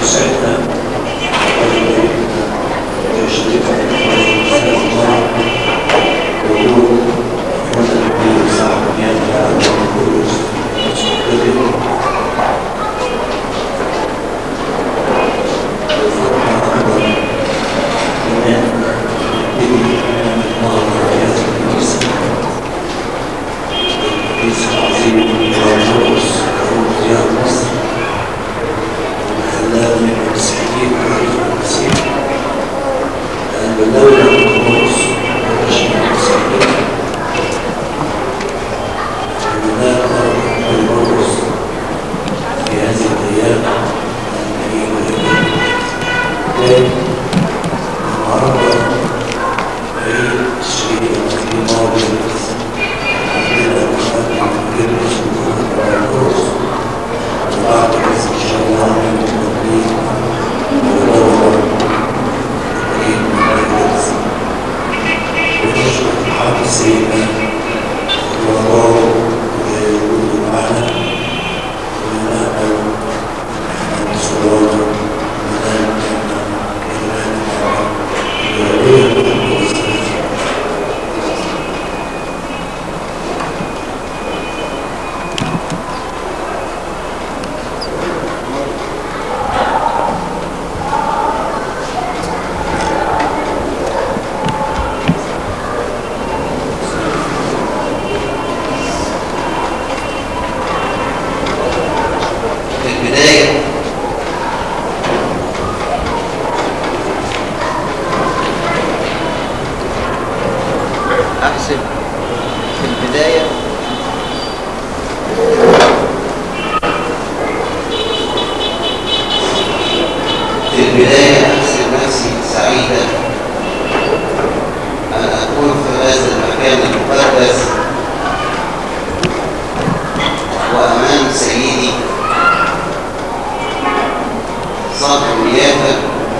يسعدنا ويشرفنا وجود إخوة النبي صاحب نيابة القدس وصحبته في هذه الايام الكريمه النهارده عيد شهيد في ماضي عندنا كمان بندرس الكورس وبعد كده ان شاء الله نعمل تمرين ودورة تمرين مميز ونشكر الحاج سيدنا الله ووجوده معنا ونأمل أن نصور مدام في البداية أحسب في البداية في البداية أحسب نفسي سعيدا أن أكون في هذا المكان المقدس وأمام سيدي صاحب النيافة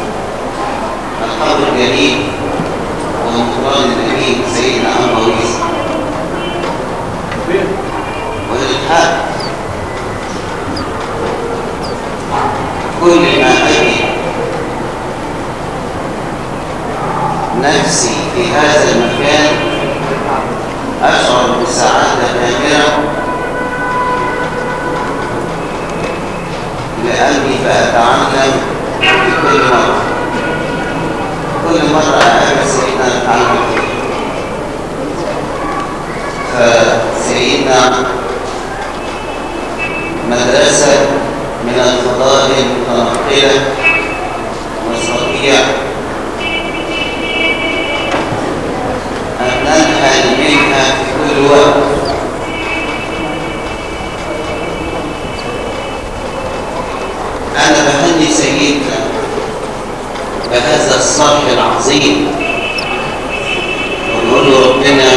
الحبر الجليل والمطران الأمين سيدنا أبو عيسى وللحق كل ما أجد نفسي في هذا المكان أشعر بسعادة كاملة لأني فأتعلم في كل مرة كل مرة أقابل سيدنا أتعلم فيه فسيدنا مدرسة من الفضائل المتنقلة نستطيع أن ننهل منها في كل وقت أنا بهني سيدنا بهذا الصرح العظيم ونقول له ربنا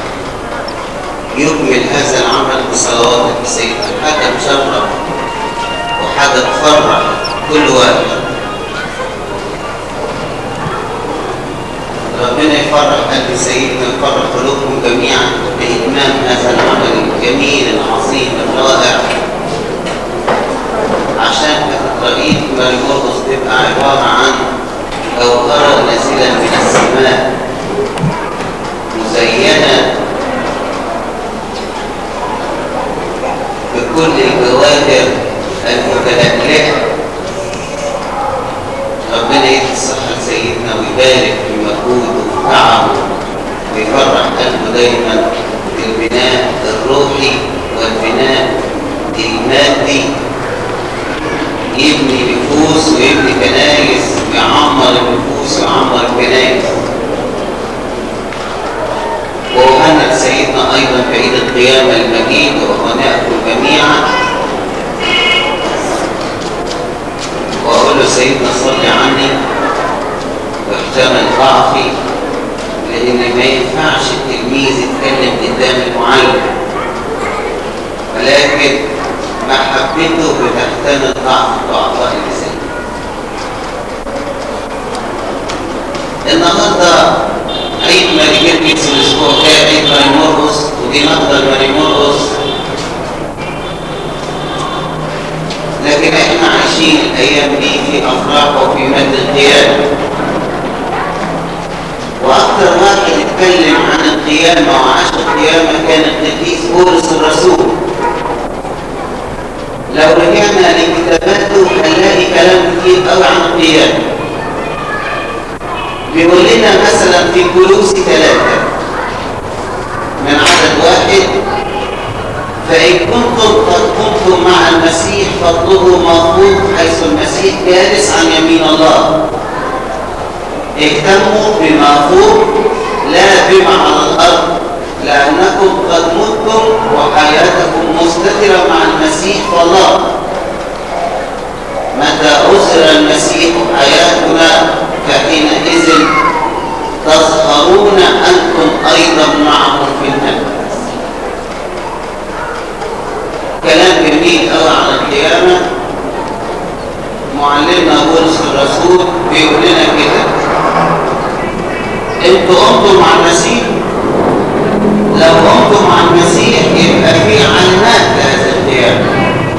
يكمل هذا العمل بصلواتك سيدنا حاجة تشرف وحاجة تفرح كل واحد ربنا يفرح قلب سيدنا ويفرح قلوبكم جميعا بإتمام هذا العمل الجميل العظيم الرائع عشان كاتدرائيل مريمورغوس تبقى عبارة عن جوهرة نازلة من السماء مزينة بكل الجواهر المتلألئة ربنا يدي الصحة لسيدنا ويبارك في مجهوده وتعبه ويفرح قلبه دايما بالبناء الروحي والبناء المادي يبني نفوس ويبني كنايس ويعمر النفوس ويعمر الكنايس وأهنئ سيدنا أيضا بعيد القيامة المجيد وأهنئكم جميعا وأقول له سيدنا صل عني واحتمل ضعفي لأن ما ينفعش التلميذ يتكلم قدام المعلم ولكن محبته بتحتمل ضعف ضعفاء اللسان النهارده عيد ماري جرجس الاسبوع الجاي عيد ماري مرقص ودي نقطه ماري مرقص لكن احنا عايشين الايام دي في افراح وفي مد القيامه واكثر واحد اتكلم عن القيامه وعاش القيامه كان القديس بولس الرسول لو رجعنا لكتاباته هنلاقي كلام كتير قوي عن القيامه بيقول لنا مثلا في كلوسي ثلاثه من عدد واحد فإن كنتم قد كنتم مع المسيح فاطلبوا مغفور حيث المسيح جالس عن يمين الله اهتموا بما فوق لا بما على الأرض لأنكم قد متم وحياتكم مستترة مع المسيح فالله متى أسر المسيح حياتنا فحينئذ تظهرون أنتم أيضا معه في المجد كلام جميل قوي عن القيامة معلمنا بولس الرسول بيقول لنا كده انتوا قمتوا مع المسيح لو قمتوا مع المسيح يبقى في علامات لهذه القيامة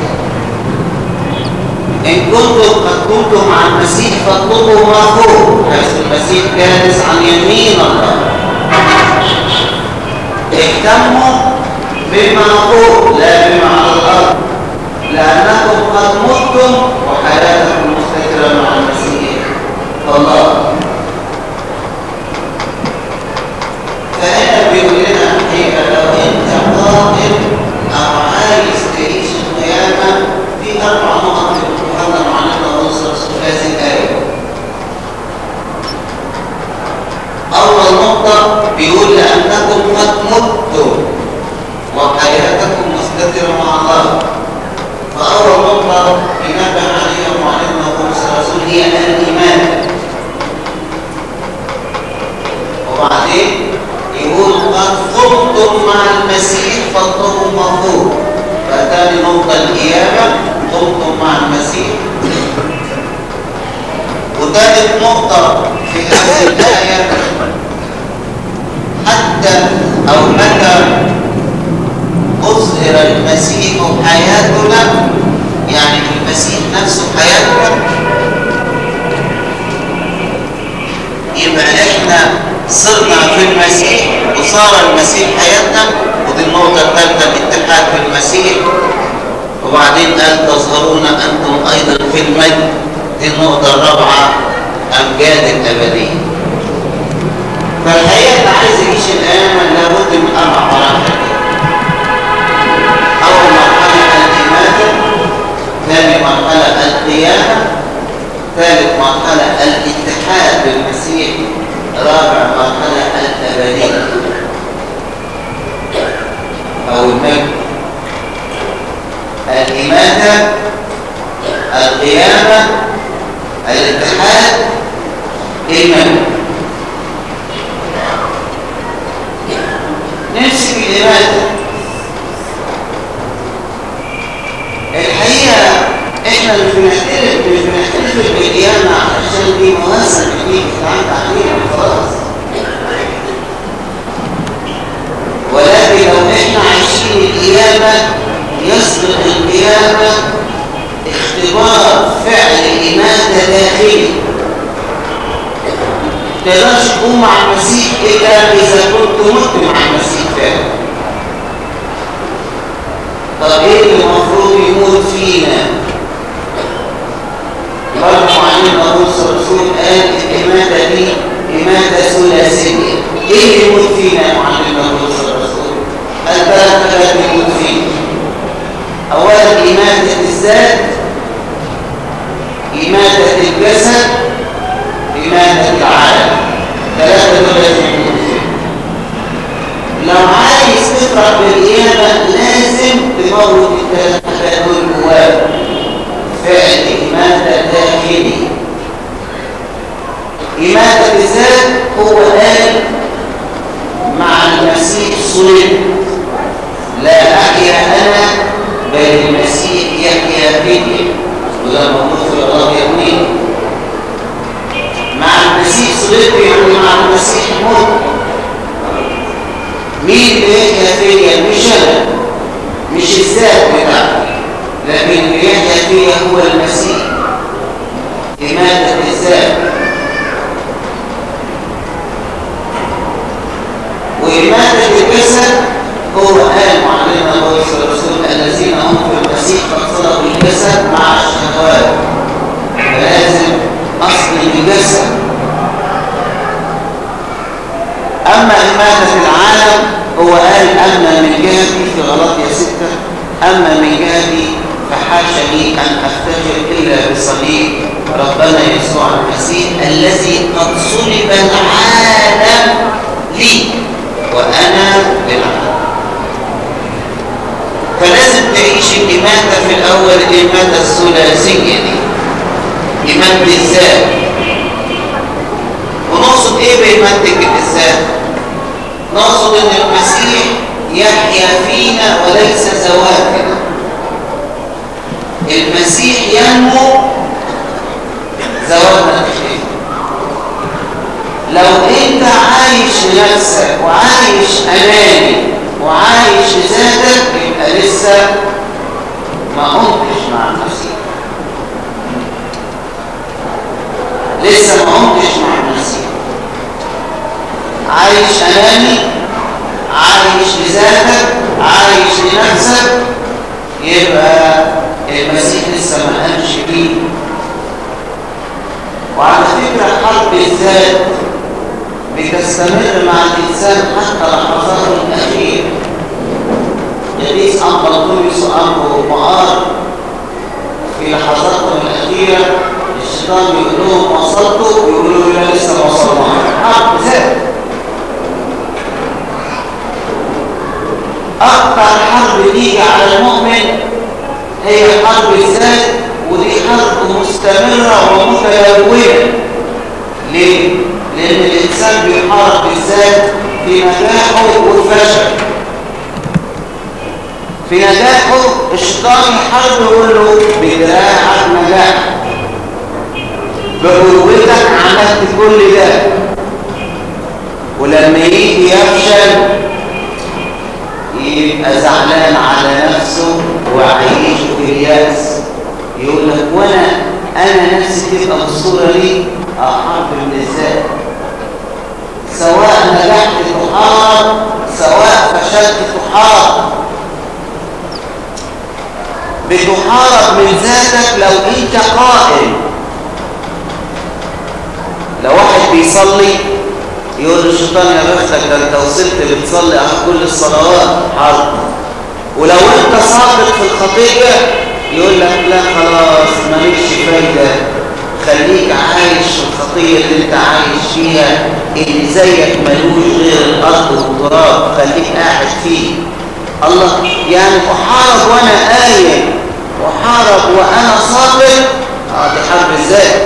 إن كنتم قد كنتم مع المسيح فاطلبوا ما فوق حيث المسيح جالس عن يمين الله اهتموا بما فوق لا بما على الأرض لأنكم قد متم وحياتكم مستترة مع المسيح فالله فهنا بيقول لنا الحقيقة لو أنت قادر أو عايز تعيش القيامة في أربع نقط يتكلم عنها بولس الرسول في هذه الآية أول نقطة بيقول لأنكم قد متم وحياتكم مستترة مع الله فأول نقطة ينبه عليها معلمنا بولس الرسول هي الإيمان وبعدين يقول قد قمتم مع المسيح فاطلبوا مغفور فتاني نقطة القيامة قمتم مع المسيح وثالث نقطة في هذه الآية حتى أو متى أظهر المسيح حياتنا يعني المسيح نفسه حياتنا يبقى احنا صرنا في المسيح وصار المسيح حياتنا ودي النقطة الثالثة الاتحاد في المسيح وبعدين قال تظهرون أنتم أيضا في المجد دي النقطة الرابعة أمجاد الأبدية فالحقيقة اللي عايز يعيش الأيام لابد من أربع مراحل أول مرحلة الإماتة ثاني مرحلة القيامة ثالث مرحلة الاتحاد بالمسيح رابع مرحلة الأبدية أو المجد الإماتة القيامة الاتحاد المجد نمسك الإماتة الحقيقة احنا مش بنحترف مش بنحترف بالقيامة عشان دي مواسم دي بتتعدى علينا خلاص ولكن لو احنا عايشين القيامة يسبق القيامة اختبار فعل إماتة داخلي تقدرش تقوم مع المسيح إلا إذا كنت مت مع المسيح فعلا طب ايه اللي المفروض يموت فينا برضه معلم ابو الرسول قال الاماته دي اماته ثلاثيه ايه اللي يموت فينا يا معلم ابو الرسول قال ثلاث حاجات يموت فينا اولا اماته الذات اماته الجسد اماته العالم ثلاثه دول لازم يموت فينا لو عايز تفرح بالقيامة لازم تموت الثلاث حاجات دول جواك فعل إماتة داخلي إماتة الذات هو قال مع المسيح صلب لا أحيا أنا بل المسيح يحيا فيا وده موجود في الله يمين مع المسيح صلب يعني مع المسيح موت مين اللي يحيا فيا مش انا مش الذات بتاعتي لكن اللي يحيا فيا الذات وإماتة الجسد هو قال معلمنا بولس الرسول الذين هم في المسيح قد صدقوا الجسد مع الشهوات فلازم أصل الجسد أما إماتة العالم هو قال أما من جهتي في غلطية ستة أما من جهتي فحاشا لي أن أفتخر إلا بصليب ربنا يسوع المسيح الذي قد صلب العالم لي وأنا للعالم فلازم تعيش الإماتة في الأول الإماتة الثلاثية دي إماتة الذات ونقصد إيه بإماتة الذات؟ نقصد ان المسيح يحيا فينا وليس زواجنا المسيح ينمو زواجنا فيه لو انت عايش لنفسك وعايش اناني وعايش لذاتك يبقى لسه ما قمتش مع المسيح لسه ما قمتش مع المسيح عايش أناني عايش لذاتك عايش لنفسك يبقى المسيح لسه ما قامش بيه وعلى فكرة حرب الذات بتستمر مع الإنسان حتى لحظاته الأخيرة يقيس أمر طولس وأمر مآر في لحظاتهم الأخيرة الشيطان يقول لهم وصلتوا ويقولوا له لسه ما وصلنا حرب ذات أكثر حرب تيجي على المؤمن هي حرب الذات ودي حرب مستمرة ومتلونة ليه؟ لأن الإنسان بيحارب الذات في نجاحه وفشل في نجاحه الشيطان يحارب يقول له بدراعك نجاح بقوتك عملت كل ده ولما يجي يفشل يبقى زعلان على نفسه وعيش في الياس يقول لك وانا انا نفسي تبقى بالصوره دي احارب من الذات سواء نجحت تحارب سواء فشلت تحارب بتحارب من ذاتك لو انت قائم لو واحد بيصلي يقول الشيطان يا بختك ده انت وصلت بتصلي على كل الصلوات حرب ولو انت ساقط في الخطيه يقول لك لا خلاص مالكش فايده خليك عايش في الخطيه اللي انت عايش فيها اللي زيك ملوش غير الارض والتراب خليك قاعد فيه الله يعني احارب وانا قايم احارب وانا ساقط اه دي حرب الذات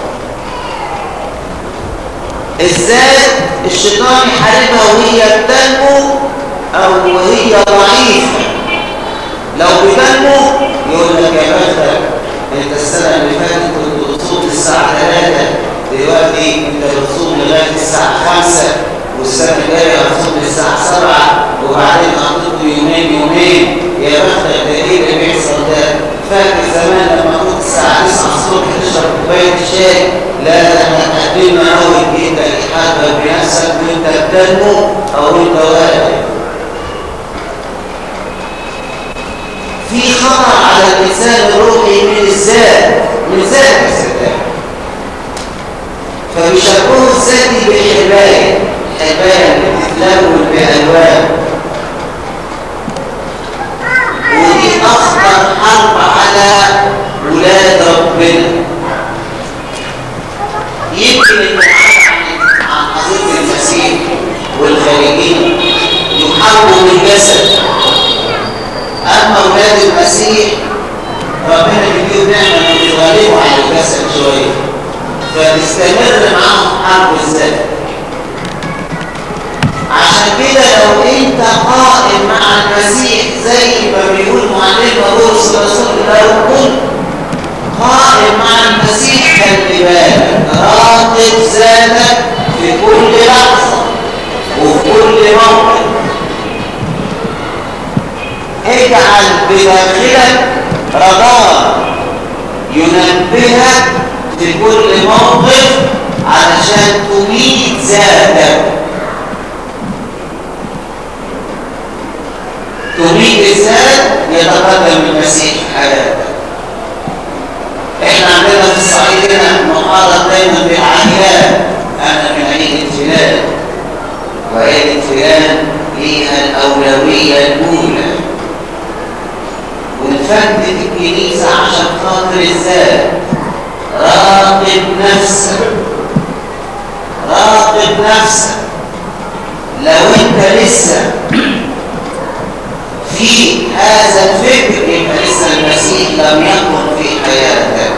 الذات الشيطان يحاربها وهي بتنمو او وهي ضعيفه لو بتنمو يقول لك يا بختك انت السنه اللي فاتت كنت بتصوم الساعه 3 دلوقتي انت بتصوم لغايه الساعه 5 والسنه الجايه هتصوم للساعه 7 وبعدين قضيت يومين يومين يا بختك ده ايه اللي بيحصل ده فاكر زمان لما كنت الساعه 9 الصبح تشرب كوبايه شاي لا ده احنا قدمنا قوي انت تحاسب بنفسك وانت بتنمو او انت واقف في خطر على الانسان الروحي من الذات من ذات الذات فبيشبهوا الذاتي بالحبايه الحبايه اللي بتتلون بالوان ودي اخطر حرب على ولاد ربنا يمكن المعاد عن حضرة المسيح والخارجين يحاربوا بالجسد اما اولاد المسيح ربنا بيديهم نعمه انهم يغلبوا على الجسد شويه فتستمر معاهم حرب الذات عشان كده لو انت قائم مع المسيح زي ما بيقول معلم بولس الرسول لو كنت قائم مع المسيح خلي بالك راقب ذاتك في كل لحظه وفي كل موقف اجعل بداخلك رادار ينبهك في كل موقف علشان تميت ذاتك تميت الذات يتقدم المسيح في حياتك احنا عندنا في الصعيد هنا نقارن دايما بالعائلات انا من عيله فلان وعيله فلان ليها الاولويه الاولى ونفند الكنيسه عشان خاطر الذات راقب نفسك راقب نفسك لو انت لسه في هذا الفكر يبقى لسه المسيح لم يكن في حياتك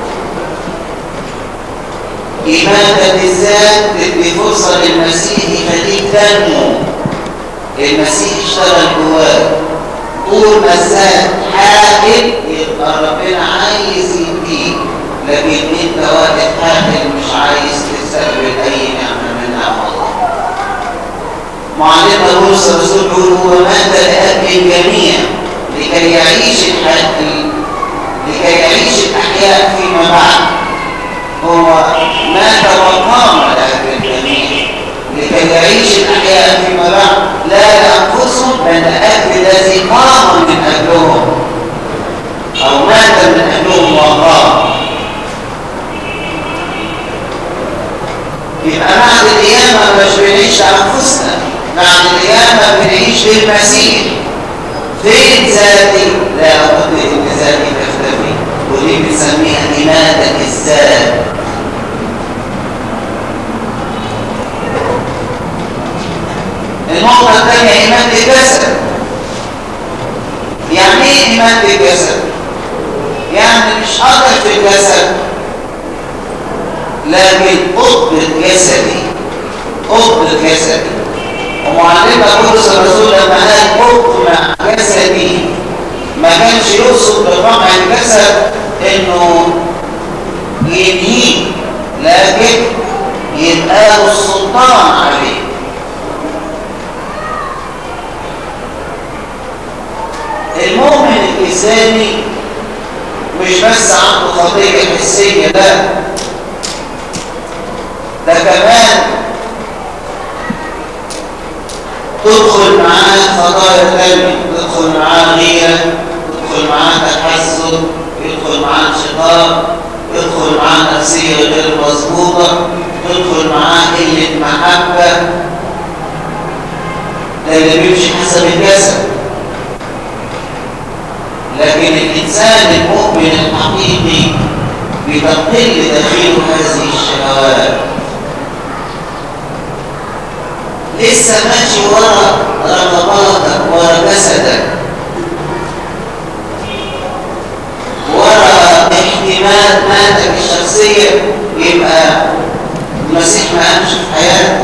إماتة الذات تدي فرصة للمسيح يخليك تنمو المسيح اشتغل جواك طول ما الذات حاكم يبقى ربنا عايز يديك لكن انت واقف حاكم مش عايز تستقبل اي نعمه من نعم الله معلمنا بولس الرسول بيقول هو مات لأجل الجميع لكي يعيش الحياة لكي يعيش الأحياء فيما بعد هو مات وقام لأجل الجميع لكي يعيش الأحياء فيما بعد لا لأنفسهم بل لأجل الذي قام من أجلهم أو مات من أجلهم وقام يبقى بعد القيامة مش بنعيش لأنفسنا بعد القيامة بنعيش للمسيح فين ذاتي؟ لا أعتقد إن ذاتي تختفي ودي بنسميها إماتة الذات النقطة الثانية إماتة الجسد يعني إيه إماتة الجسد؟ يعني مش قدر في الجسد لكن أضبط جسدي أضبط جسدي ومعلمنا بولس الرسول لما قال حكم جسدي ما كانش يقصد بطبع الجسد انه ينهيه لكن يبقى له السلطان عليه المؤمن الإنساني مش بس عنده خطية حسية لا ده كمان تدخل معاه خطايا تانية تدخل معاه غيرة تدخل معاه تحسد يدخل معاه انشقاق يدخل معاه نفسية غير مظبوطة تدخل معاه قلة محبة ده اللي بيمشي حسب الجسد لكن الإنسان المؤمن الحقيقي بتقل داخله هذه الشهوات لسه ماشي ورا رغباتك ورا جسدك ورا احتمالاتك الشخصية يبقى المسيح ما قامش في حياتك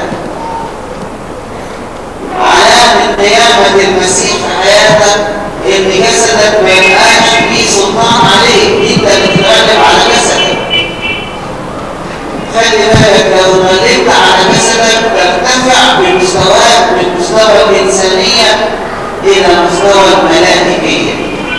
علامة قيامة المسيح في حياتك ان جسدك ما يبقاش ليه سلطان عليك انت اللي تتغلب على جسدك خلي بالك لو غلبت على جسدك ترتفع بمستواك من مستوى الإنسانية إلى مستوى الملائكية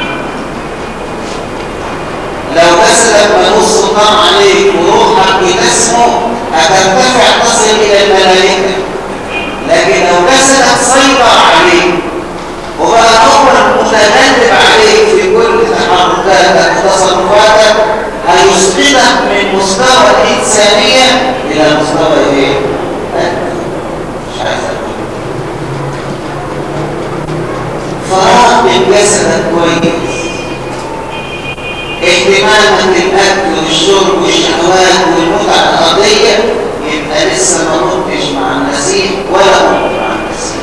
لو جسدك ملوش سلطان عليك وروحك بتسمو هترتفع تصل إلى الملائكة لكن لو جسدك سيطر عليك وبقى هو المتغلب عليك في كل تحركاتك وتصرفاتك هيسقطك من مستوى الإنسانية إلى مستوى إيه؟ مش عايز أقول فراقب جسدك كويس اهتمامك بالأكل والشرب والشهوات والمتعة الأرضية يبقى لسه ما كنتش مع المسيح ولا كنت مع المسيح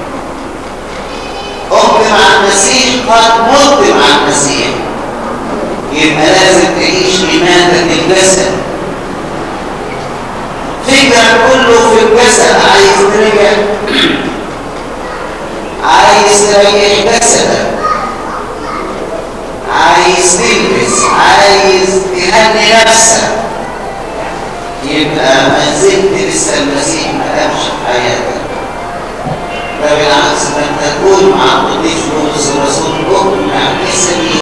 قمت مع المسيح قد مت مع المسيح يبقى لازم تعيش إيمانك الجسد فكرة كله في الجسد عايز ترجع عايز تريح جسدك عايز تلبس عايز تهني نفسك يبقى ما زلت لسه المسيح ما قامش في حياتك ده بالعكس ما انت تكون مع القديس بولس الرسول مع جسدي